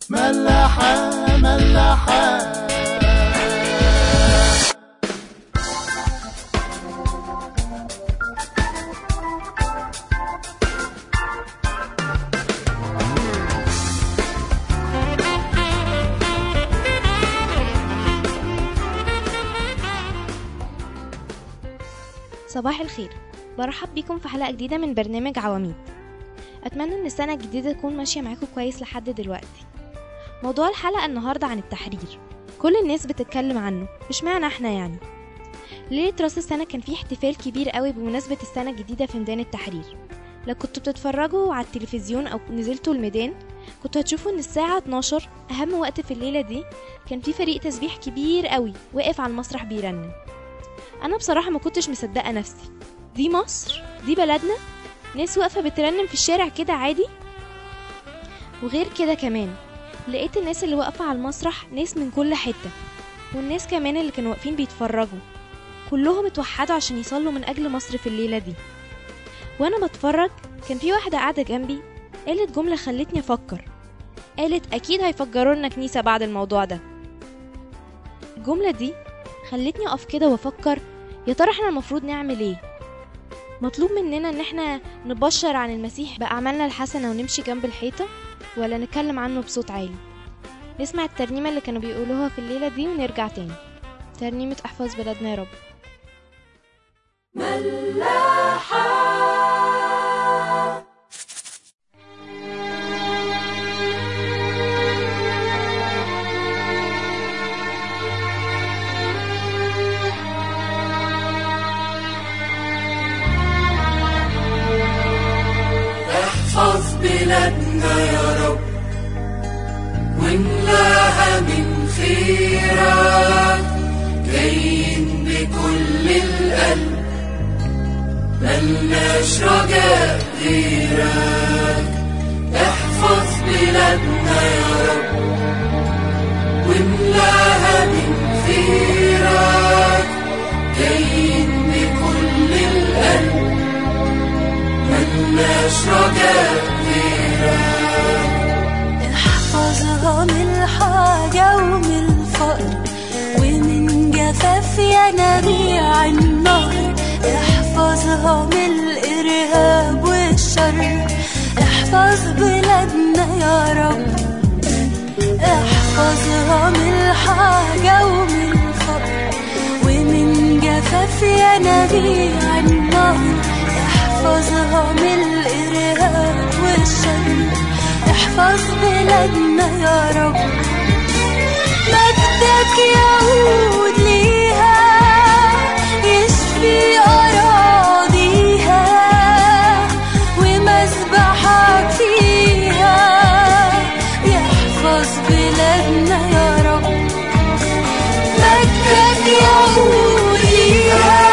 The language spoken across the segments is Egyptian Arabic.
ملاحة ملاحة صباح الخير برحب بيكم في حلقة جديدة من برنامج عواميد أتمنى إن السنة الجديدة تكون ماشية معاكم كويس لحد دلوقتي موضوع الحلقة النهاردة عن التحرير كل الناس بتتكلم عنه مش معنى احنا يعني ليلة راس السنة كان في احتفال كبير قوي بمناسبة السنة الجديدة في ميدان التحرير لو كنتوا بتتفرجوا على التلفزيون أو نزلتوا الميدان كنتوا هتشوفوا إن الساعة 12 أهم وقت في الليلة دي كان في فريق تسبيح كبير قوي واقف على المسرح بيرنم انا بصراحه ما كنتش مصدقه نفسي دي مصر دي بلدنا ناس واقفه بترنم في الشارع كده عادي وغير كده كمان لقيت الناس اللي واقفه على المسرح ناس من كل حته والناس كمان اللي كانوا واقفين بيتفرجوا كلهم اتوحدوا عشان يصلوا من اجل مصر في الليله دي وانا بتفرج كان في واحده قاعده جنبي قالت جمله خلتني افكر قالت اكيد هيفجروا لنا كنيسه بعد الموضوع ده الجمله دي خلتني اقف كده وافكر يا ترى احنا المفروض نعمل ايه مطلوب مننا ان احنا نبشر عن المسيح باعمالنا الحسنه ونمشي جنب الحيطه ولا نتكلم عنه بصوت عالي نسمع الترنيمه اللي كانوا بيقولوها في الليله دي ونرجع تاني ترنيمه احفظ بلادنا يا رب احفظ بلادنا يا رب واملاها من خيرك جايين بكل القلب ملناش رجاء غيرك احفظ بلادنا يا رب واملاها من خيرك جايين بكل القلب ملناش رجاء احفظها من الحاجة ومن الفقر ومن جفاف ينابيع النهر احفظها من الإرهاب والشر احفظ بلادنا يا رب احفظها من الحاجة ومن الفقر ومن جفاف ينابيع النهر احفظها من الإرهاب والشر احفظ بلادنا يا رب مجدك يعود ليها يشفي أراضيها ومسبحك فيها يحفظ بلادنا يا رب مجدك يعود ليها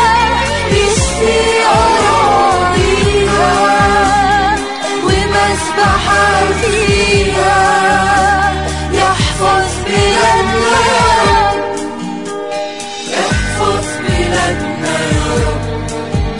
يشفي أراضيها ومسبحك فيها يحفظ بلادنا يا رب احفظ بلادنا يا رب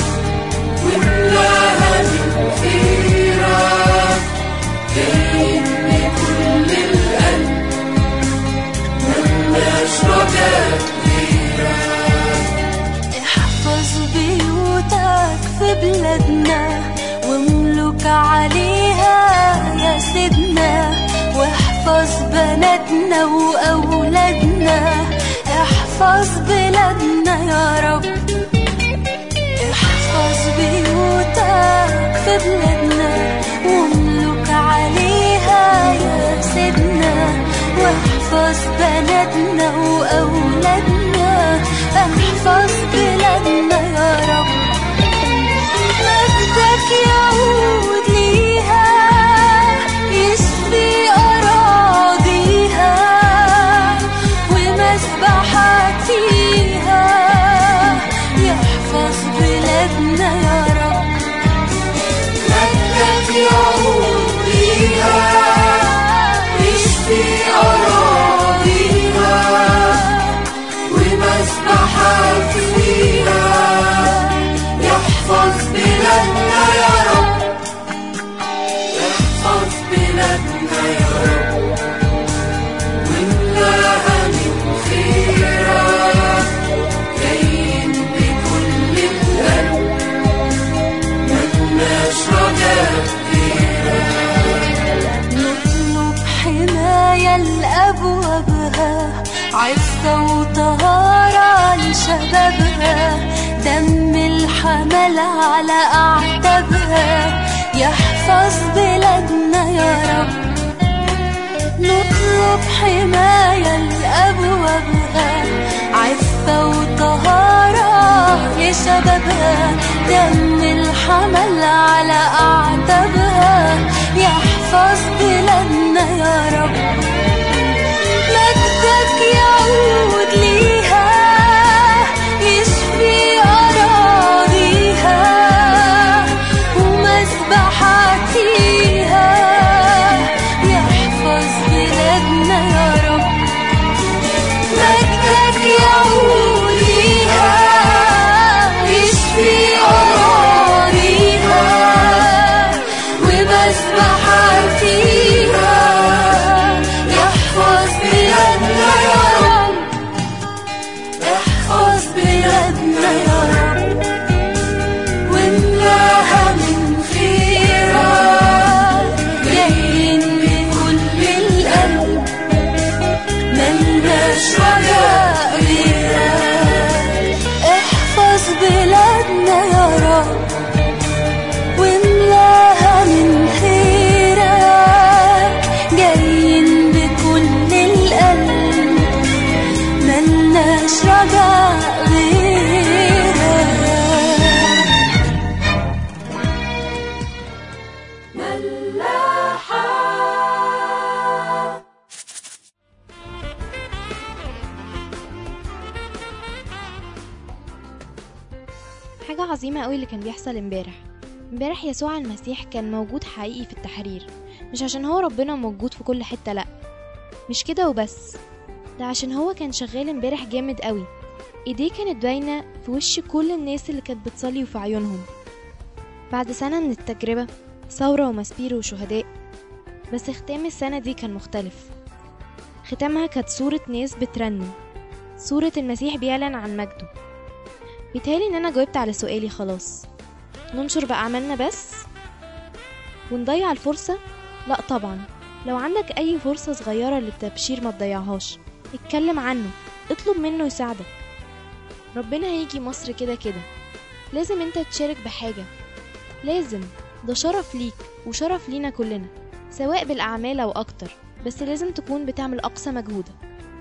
واملاها من خيرك جايين بكل القلب ملناش رجاء احفظ بيوتك في بلادنا واملك عليها يا سيدنا واحفظ بناتنا واولادنا احفظ بلادنا يا رب احفظ بيوتك في بلادنا واملك عليها يا سيدنا واحفظ بناتنا واولادنا احفظ بلادنا يا رب مجدك يعود ليها يشفي أراضيها ومسبحك فيها يحفظ بلادنا يا رب مجدك يعود ليها يشفي أراضيها ومسبحك فيها يحفظ بلادنا يا رب احفظ بلادنا يا رب لأبوابها عفة وطهارة لشبابها دم الحمل على أعتابها يحفظ بلادنا يا رب نطلب حماية لأبوابها عفة وطهارة لشبابها دم الحمل على أعتابها يحفظ بلادنا يا رب مجدك يعود ليها يشفي أراضيها ومسبحات فيها يحفظ بلادنا يا رب مجدك يعود ليها يشفي أراضيها ومسبحات فيها يحفظ بلادنا يا رب احفظ بلادنا يا رب واملاها من خيرك جايين بكل القلب ملناش رجاء غيرك احفظ بلادنا يا رب واملاها من خيرك جايين بكل القلب ملناش رجاء غيرك حاجة عظيمة قوي اللي كان بيحصل امبارح امبارح يسوع المسيح كان موجود حقيقي في التحرير مش عشان هو ربنا موجود في كل حتة لأ مش كده وبس ده عشان هو كان شغال امبارح جامد قوي ايديه كانت باينة في وش كل الناس اللي كانت بتصلي وفي عيونهم بعد سنة من التجربة ثورة ومسبير وشهداء بس ختام السنة دي كان مختلف ختامها كانت صورة ناس بترنم صورة المسيح بيعلن عن مجده بيتهيألي ان انا جاوبت على سؤالي خلاص ننشر بأعمالنا بس ونضيع الفرصة لا طبعا لو عندك اي فرصة صغيرة للتبشير ما تضيعهاش اتكلم عنه اطلب منه يساعدك ربنا هيجي مصر كده كده لازم انت تشارك بحاجة لازم ده شرف ليك وشرف لينا كلنا سواء بالأعمال أو أكتر بس لازم تكون بتعمل أقصى مجهودك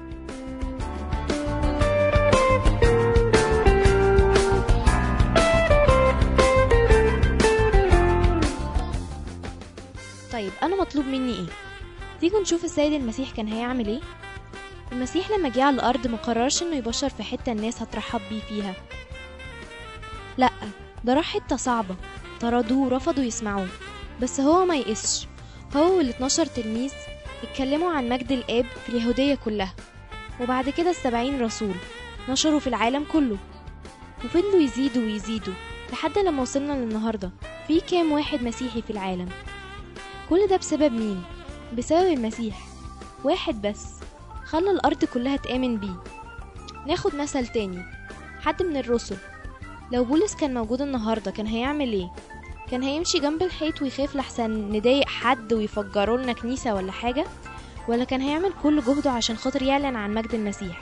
طيب أنا مطلوب مني إيه؟ تيجوا نشوف السيد المسيح كان هيعمل إيه؟ المسيح لما جه على الأرض مقررش إنه يبشر في حتة الناس هترحب بيه فيها لأ ده راح حتة صعبة طردوه ورفضوا يسمعوه بس هو ما يقسش هو وال 12 تلميذ اتكلموا عن مجد الآب في اليهودية كلها وبعد كده السبعين رسول نشروا في العالم كله وفضلوا يزيدوا ويزيدوا لحد لما وصلنا للنهاردة في كام واحد مسيحي في العالم كل ده بسبب مين؟ بسبب المسيح واحد بس خلى الأرض كلها تآمن بيه ناخد مثل تاني حد من الرسل لو بولس كان موجود النهاردة كان هيعمل ايه؟ كان هيمشي جنب الحيط ويخاف لحسن نضايق حد ويفجروا لنا كنيسة ولا حاجة ولا كان هيعمل كل جهده عشان خاطر يعلن عن مجد المسيح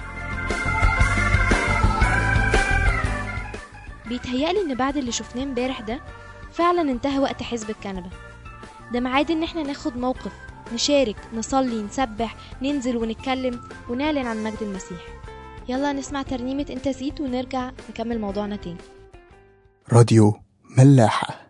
بيتهيألي ان بعد اللي شفناه امبارح ده فعلا انتهى وقت حزب الكنبة ده ميعاد ان احنا ناخد موقف نشارك نصلي نسبح ننزل ونتكلم ونعلن عن مجد المسيح يلا نسمع ترنيمة انت زيت ونرجع نكمل موضوعنا تاني راديو ملاحة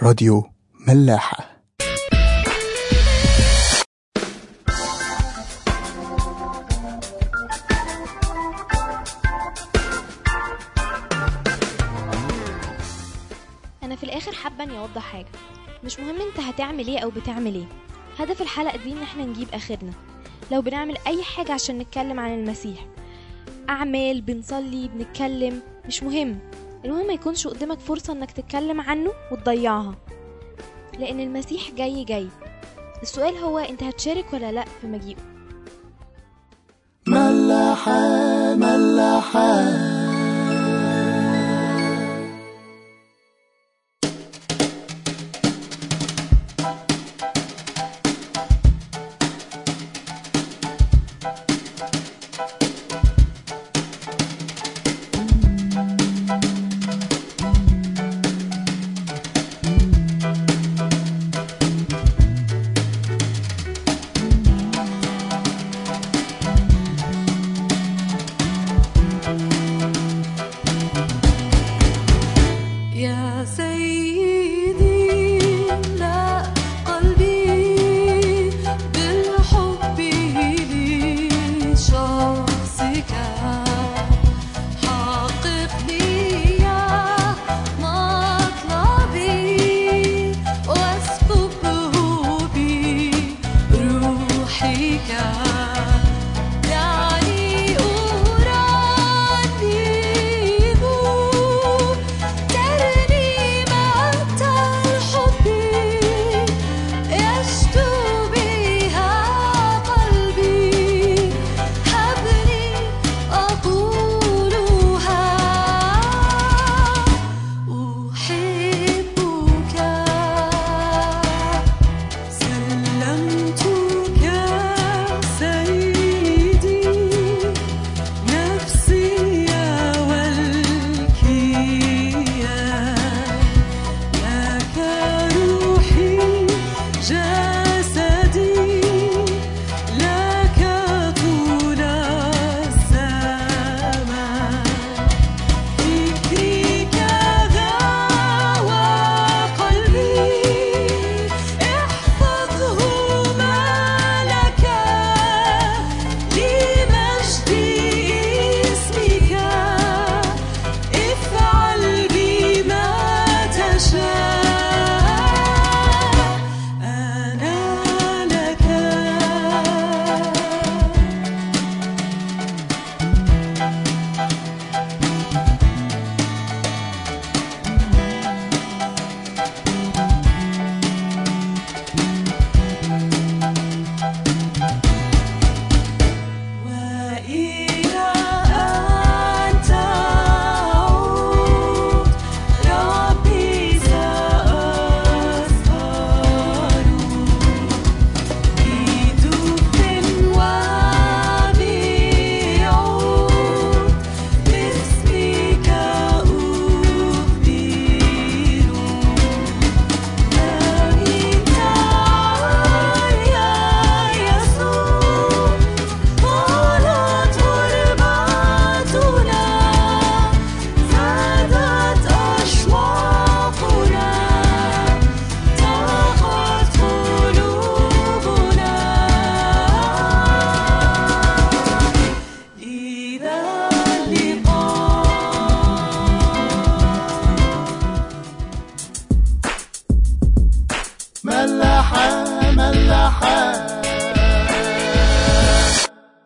راديو ملاحة انا في الاخر حابه اني اوضح حاجه مش مهم انت هتعمل ايه او بتعمل ايه هدف الحلقه دي ان احنا نجيب اخرنا لو بنعمل اي حاجه عشان نتكلم عن المسيح اعمال بنصلي بنتكلم مش مهم المهم ما يكونش قدامك فرصه انك تتكلم عنه وتضيعها لان المسيح جاي جاي السؤال هو انت هتشارك ولا لا في مجيئه ملاحة ملاحة